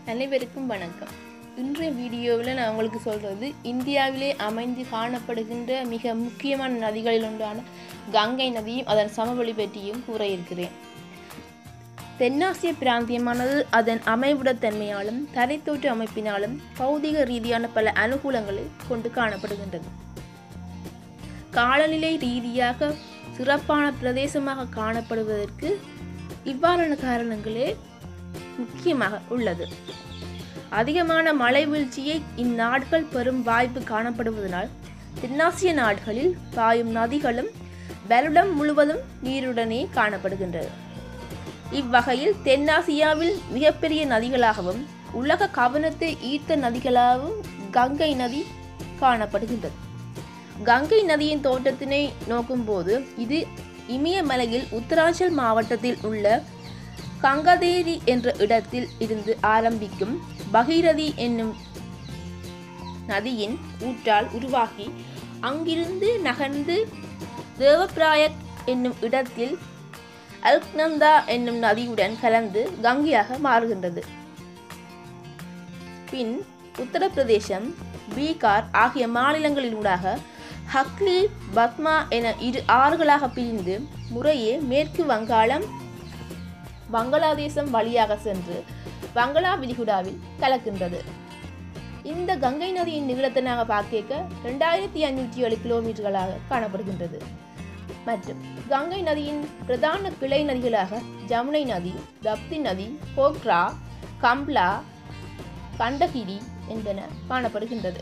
அனைவருக்கும் வணக்கம் இன்றைய வீடியோவில் நான் உங்களுக்கு சொல்கிறது இந்தியாவிலே அமைந்து காணப்படுகின்ற மிக முக்கியமான நதிகளில் ஒன்றான கங்கை நதியும் அதன் சமவெளி பற்றியும் கூற இருக்கிறேன் தென்னாசிய பிராந்தியமானது அதன் அமைவிடத்தன்மையாலும் தரைத்தோற்ற அமைப்பினாலும் பௌதிக ரீதியான பல அனுகூலங்களை கொண்டு காணப்படுகின்றது காலநிலை ரீதியாக சிறப்பான பிரதேசமாக காணப்படுவதற்கு இவ்வாறான காரணங்களே முக்கியமாக உள்ளது அதிகமான மழை வீழ்ச்சியை இந்நாடுகள் பெறும் வாய்ப்பு காணப்படுவதனால் தென்னாசிய நாடுகளில் பாயும் நதிகளும் வருடம் முழுவதும் நீருடனே காணப்படுகின்றது இவ்வகையில் தென்னாசியாவில் மிகப்பெரிய நதிகளாகவும் உலக கவனத்தை ஈர்த்த நதிகளாகவும் கங்கை நதி காணப்படுகின்றது கங்கை நதியின் தோட்டத்தினை நோக்கும்போது இது இமயமலையில் உத்தராஞ்சல் மாவட்டத்தில் உள்ள கங்கதேரி என்ற இடத்தில் இருந்து ஆரம்பிக்கும் பகீரதி என்னும் நதியின் ஊற்றால் உருவாகி அங்கிருந்து நகர்ந்து தேவப்பிராயக் என்னும் இடத்தில் அல்க்னந்தா என்னும் நதியுடன் கலந்து கங்கையாக மாறுகின்றது பின் உத்தரப்பிரதேசம் பீகார் ஆகிய மாநிலங்களினூடாக ஹக்லி பத்மா என இரு ஆறுகளாக பிரிந்து முறையே மேற்கு வங்காளம் வங்காளதேசம் வழியாக சென்று வங்களா விரிகுடாவில் கலக்கின்றது இந்த கங்கை நதியின் நீளத்தை நாங்கள் பார்க்க ரெண்டாயிரத்தி ஐநூற்றி ஏழு கிலோமீட்டர்களாக காணப்படுகின்றது மற்றும் கங்கை நதியின் பிரதான கிளை நதிகளாக ஜமுனை நதி தப்தி நதி போக்ரா கம்ப்லா கண்டகிரி என்பன காணப்படுகின்றது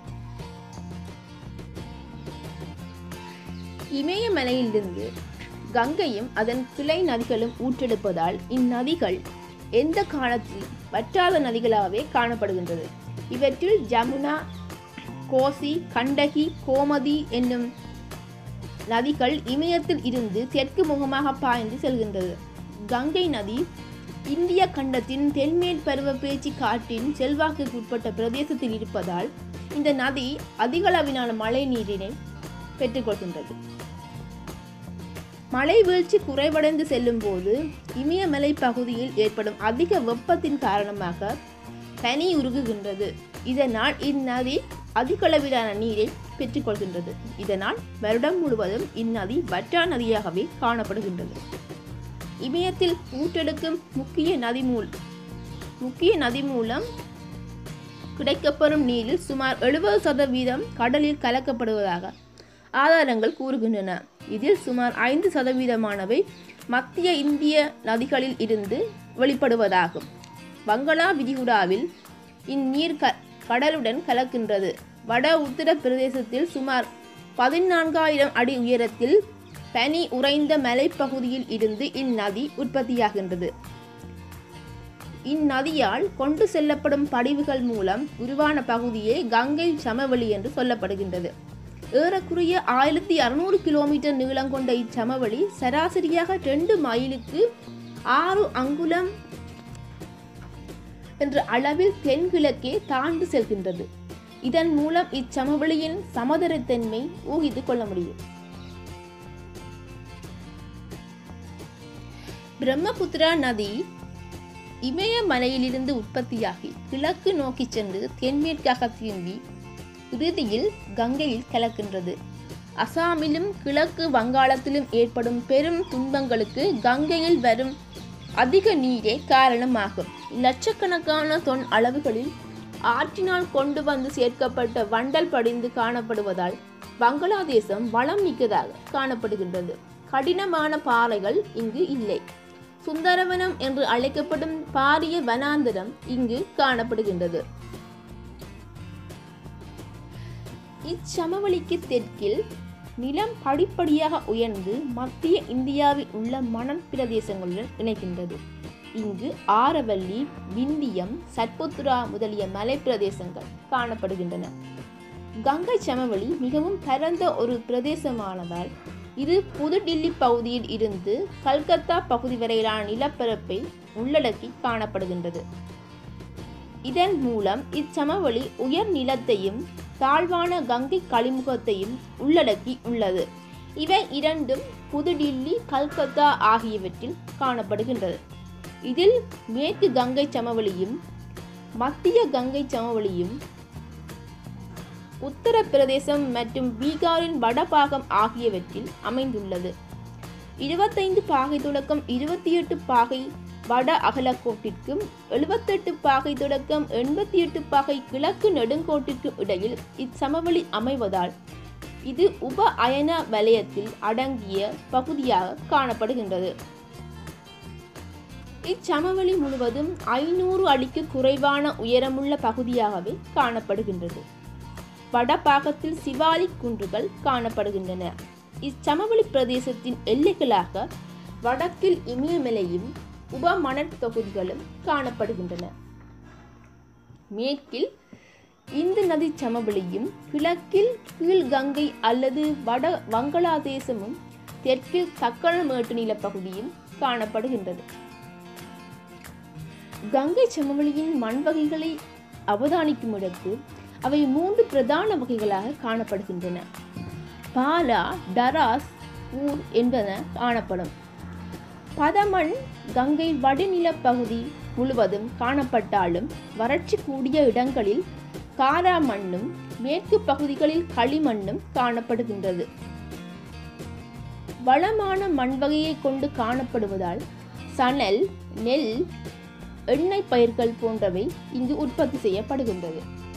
இமயமலையிலிருந்து கங்கையும் அதன் கிளை நதிகளும் ஊற்றெடுப்பதால் இந்நதிகள் எந்த காலத்தில் வற்றாத நதிகளாகவே காணப்படுகின்றது இவற்றில் ஜமுனா கோசி கண்டகி கோமதி என்னும் நதிகள் இமயத்தில் இருந்து தெற்கு முகமாக பாய்ந்து செல்கின்றது கங்கை நதி இந்திய கண்டத்தின் தென்மேற் பருவ பேச்சு காற்றின் செல்வாக்குக்கு உட்பட்ட பிரதேசத்தில் இருப்பதால் இந்த நதி அதிகளவிலான மழை நீரினை பெற்றுக்கொள்கின்றது மழை வீழ்ச்சி குறைவடைந்து செல்லும் போது இமயமலை பகுதியில் ஏற்படும் அதிக வெப்பத்தின் காரணமாக பனி உருகுகின்றது இதனால் இந்நதி அதிகளவிலான நீரை பெற்றுக்கொள்கின்றது இதனால் வருடம் முழுவதும் இந்நதி வற்றா நதியாகவே காணப்படுகின்றது இமயத்தில் ஊற்றெடுக்கும் முக்கிய நதி மூல் முக்கிய நதி மூலம் கிடைக்கப்பெறும் நீரில் சுமார் எழுபது சதவீதம் கடலில் கலக்கப்படுவதாக ஆதாரங்கள் கூறுகின்றன இதில் சுமார் ஐந்து சதவீதமானவை மத்திய இந்திய நதிகளில் இருந்து வெளிப்படுவதாகும் வங்களா விரிகுடாவில் இந்நீர் க கடலுடன் கலக்கின்றது வட உத்தர பிரதேசத்தில் சுமார் பதினான்காயிரம் அடி உயரத்தில் பனி உறைந்த மலைப்பகுதியில் இருந்து இந்நதி உற்பத்தியாகின்றது இந்நதியால் கொண்டு செல்லப்படும் படிவுகள் மூலம் உருவான பகுதியே கங்கை சமவெளி என்று சொல்லப்படுகின்றது ஏறக்குறைய ஆயிரத்தி அறுநூறு கிலோமீட்டர் நீளம் கொண்ட இச்சமவெளி சராசரியாக ரெண்டு மைலுக்கு ஆறு அங்குலம் என்ற அளவில் தென்கிழக்கே தாழ்ந்து செல்கின்றது இதன் மூலம் இச்சமவெளியின் சமதரத்தன்மை ஊகித்துக் கொள்ள முடியும் பிரம்மபுத்திரா நதி இமயமலையிலிருந்து உற்பத்தியாகி கிழக்கு நோக்கி சென்று தென்மேற்காக திரும்பி இறுதியில் கங்கையில் கலக்கின்றது அசாமிலும் கிழக்கு வங்காளத்திலும் ஏற்படும் பெரும் துன்பங்களுக்கு கங்கையில் வரும் அதிக நீரே காரணமாகும் லட்சக்கணக்கான தொன் அளவுகளில் ஆற்றினால் கொண்டு வந்து சேர்க்கப்பட்ட வண்டல் படிந்து காணப்படுவதால் வங்களாதேசம் வளம் மிக்கதாக காணப்படுகின்றது கடினமான பாறைகள் இங்கு இல்லை சுந்தரவனம் என்று அழைக்கப்படும் பாரிய வனாந்தரம் இங்கு காணப்படுகின்றது இச்சமவெளிக்கு தெற்கில் நிலம் படிப்படியாக உயர்ந்து மத்திய இந்தியாவில் உள்ள மணல் பிரதேசங்களுடன் இணைக்கின்றது இங்கு ஆரவல்லி விந்தியம் சட்புத்ரா முதலிய மலை பிரதேசங்கள் காணப்படுகின்றன கங்கை சமவெளி மிகவும் பரந்த ஒரு பிரதேசமானதால் இது புதுடில்லி பகுதியில் இருந்து கல்கத்தா பகுதி வரையிலான நிலப்பரப்பை உள்ளடக்கி காணப்படுகின்றது இதன் மூலம் இச்சமவெளி உயர் நிலத்தையும் தாழ்வான கங்கை கழிமுகத்தையும் உள்ளடக்கி உள்ளது இவை இரண்டும் புதுடில்லி கல்கத்தா ஆகியவற்றில் காணப்படுகின்றது இதில் மேற்கு கங்கை சமவெளியும் மத்திய கங்கை சமவெளியும் உத்தரப்பிரதேசம் மற்றும் பீகாரின் வடபாகம் ஆகியவற்றில் அமைந்துள்ளது இருபத்தைந்து பாகை தொடக்கம் இருபத்தி எட்டு பாகை வட அகலக்கோட்டிற்கும் எழுபத்தெட்டு பாகை தொடக்கம் எண்பத்தி எட்டு பாகை கிழக்கு நெடுங்கோட்டிற்கும் இடையில் இச்சமவெளி அமைவதால் இது உப அயன வலயத்தில் அடங்கிய பகுதியாக காணப்படுகின்றது இச்சமவெளி முழுவதும் ஐநூறு அடிக்கு குறைவான உயரமுள்ள பகுதியாகவே காணப்படுகின்றது வடபாகத்தில் சிவாலிக் குன்றுகள் காணப்படுகின்றன இச்சமவெளி பிரதேசத்தின் எல்லைகளாக வடக்கில் இமயமலையும் உப மணற்தொகுதிகளும் காணப்படுகின்றன மேற்கில் இந்து நதி சமவெளியும் கிழக்கில் கீழ்கங்கை அல்லது வட வங்களாதேசமும் தெற்கில் தக்கண மேட்டு நிலப்பகுதியும் காணப்படுகின்றது கங்கை சமவெளியின் மண் வகைகளை அவதானிக்கும் இடத்து அவை மூன்று பிரதான வகைகளாக காணப்படுகின்றன பாலா டராஸ் ஊர் என்பன காணப்படும் பதமண் கங்கை வடிநிலப் பகுதி முழுவதும் காணப்பட்டாலும் வறட்சி கூடிய இடங்களில் காரா மண்ணும் மேற்கு பகுதிகளில் களிமண்ணும் காணப்படுகின்றது வளமான மண் வகையை கொண்டு காணப்படுவதால் சணல் நெல் எண்ணெய் பயிர்கள் போன்றவை இங்கு உற்பத்தி செய்யப்படுகின்றது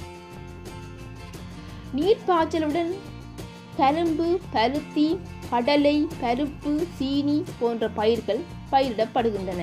நீர்ப்பாய்ச்சலுடன் கரும்பு பருத்தி கடலை பருப்பு சீனி போன்ற பயிர்கள் பயிரிடப்படுகின்றன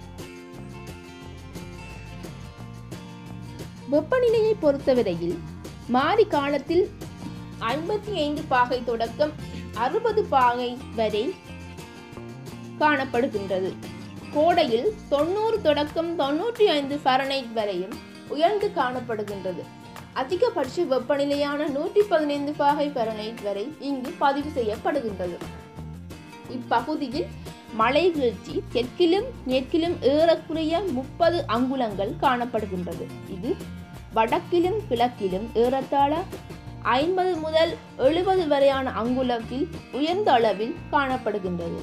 வெப்பநிலையை பொறுத்தவரையில் மாரி காலத்தில் ஐம்பத்தி ஐந்து பாகை தொடக்கம் அறுபது பாகை வரை காணப்படுகின்றது கோடையில் தொண்ணூறு தொடக்கம் தொண்ணூற்றி ஐந்து ஃபரனைட் வரையும் உயர்ந்து காணப்படுகின்றது அதிகபட்ச வெப்பநிலையான நூற்றி பதினைந்து பாகை ஃபரனைட் வரை இங்கு பதிவு செய்யப்படுகின்றது இப்பகுதியில் மழை வீழ்ச்சி தெற்கிலும் மேற்கிலும் ஏறக்குறைய முப்பது அங்குலங்கள் காணப்படுகின்றது இது வடக்கிலும் கிழக்கிலும் ஏறத்தாழ ஐம்பது முதல் எழுபது வரையான அங்குலத்தில் உயர்ந்த அளவில் காணப்படுகின்றது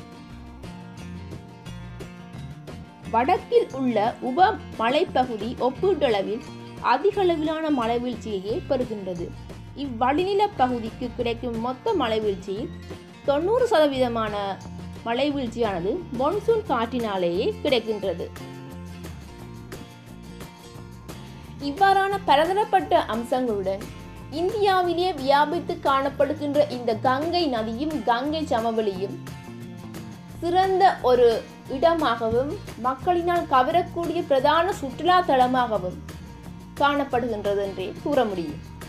வடக்கில் உள்ள உப மலைப்பகுதி ஒப்பீட்டளவில் அதிக அளவிலான மழைவீழ்ச்சியையே பெறுகின்றது இவ்வடிநில பகுதிக்கு கிடைக்கும் மொத்த மழைவீழ்ச்சியில் தொண்ணூறு சதவீதமான மழைவீழ்ச்சியானது மொன்சூன் காற்றினாலேயே கிடைக்கின்றது இவ்வாறான பலதரப்பட்ட அம்சங்களுடன் இந்தியாவிலே வியாபித்து காணப்படுகின்ற இந்த கங்கை நதியும் கங்கை சமவெளியும் சிறந்த ஒரு இடமாகவும் மக்களினால் கவரக்கூடிய பிரதான சுற்றுலா தலமாகவும் காணப்படுகின்றது என்றே கூற முடியும்